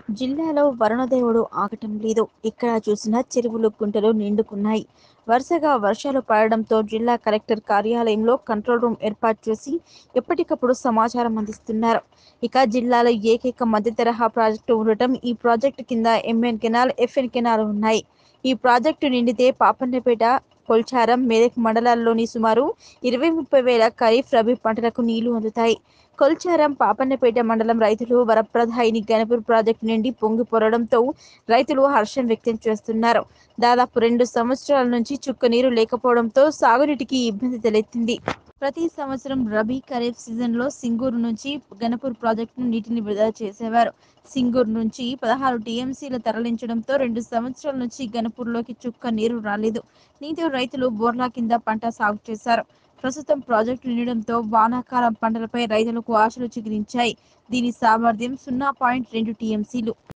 జిల్లాలో వరుణదేవుడు ఆగటం లేదు ఎక్కడ చూసినా చెరువులు కుంటలు నిండుకున్నాయి వరుసగా వర్షాలు పడడంతో జిల్లా కలెక్టర్ కార్యాలయంలో కంట్రోల్ రూమ్ ఏర్పాటు చేసి ఎప్పటికప్పుడు సమాచారం అందిస్తున్నారు ఇక జిల్లాలో ఏకైక మధ్య తరహా ప్రాజెక్టు ఉండటం ఈ ప్రాజెక్టు కింద ఎంఎన్ కెనాల్ ఎఫ్ఎన్ కెనాల్ ఉన్నాయి ఈ ప్రాజెక్టు నిండితే పాపన్నపేట కొల్చారం మెదక్ మండలాల్లోని సుమారు ఇరవై ముప్పై వేల ఖరీఫ్ రబీ పంటలకు నీళ్లు అందుతాయి కొల్చారం పాపన్నపేట మండలం రైతులు వరప్రదాయిని గణపూర్ ప్రాజెక్టు నుండి పొంగి పొరడంతో రైతులు హర్షం వ్యక్తం చేస్తున్నారు దాదాపు రెండు సంవత్సరాల నుంచి చుక్క నీరు లేకపోవడంతో సాగునీటికి ఇబ్బంది తలెత్తింది ప్రతి సంవత్సరం రబీ ఖరీఫ్ సీజన్లో సింగూరు నుంచి గణపూర్ ప్రాజెక్టును నీటిని విడుదల చేసేవారు సింగూరు నుంచి పదహారు టీఎంసీలు తరలించడంతో రెండు సంవత్సరాల నుంచి గణపూర్లోకి చుక్క నీరు రాలేదు దీంతో రైతులు బోర్లా కింద పంట సాగు చేశారు ప్రస్తుతం ప్రాజెక్టు నిండడంతో వానాకాలం పంటలపై రైతులకు ఆశలు చిగురించాయి దీని సామర్థ్యం సున్నా పాయింట్ రెండు టీఎంసీలు